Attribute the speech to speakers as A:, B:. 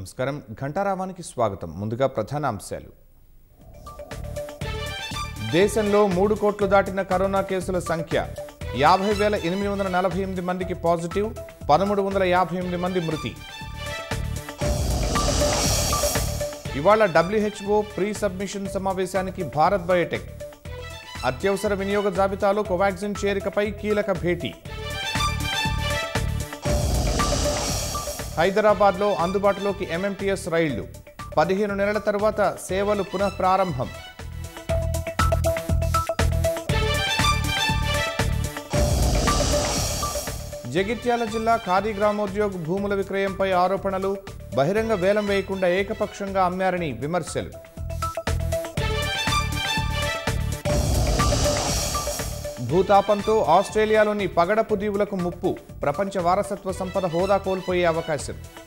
A: నమస్కారం ఘంటారావానికి స్వాగతం ముందుగా ప్రధాన అంశాలు దేశంలో మూడు కోట్లు దాటిన కరోనా కేసుల సంఖ్య యాభై వేల ఎనిమిది వందల నలభై ఎనిమిది మందికి పాజిటివ్ పదమూడు వందల యాభై ఎనిమిది మంది మృతి ఇవాళ డబ్ల్యూహెచ్ఓ ప్రీ సబ్మిషన్ సమావేశానికి భారత్ బయోటెక్ అత్యవసర వినియోగ జాబితాలో కోవాక్సిన్ చేరికపై కీలక భేటీ హైదరాబాద్లో అందుబాటులోకి ఎంఎంటీఎస్ రైళ్లు పదిహేను నెలల తర్వాత సేవలు పునః ప్రారంభం జగిత్యాల జిల్లా ఖాదీ గ్రామోద్యోగ్ భూముల విక్రయంపై ఆరోపణలు బహిరంగ వేలం వేయకుండా ఏకపక్షంగా అమ్మారని విమర్శలు భూతాపంతో ఆస్ట్రేలియాలోని పగడపు దీవులకు ముప్పు ప్రపంచ వారసత్వ సంపద హోదా కోల్పోయే అవకాశం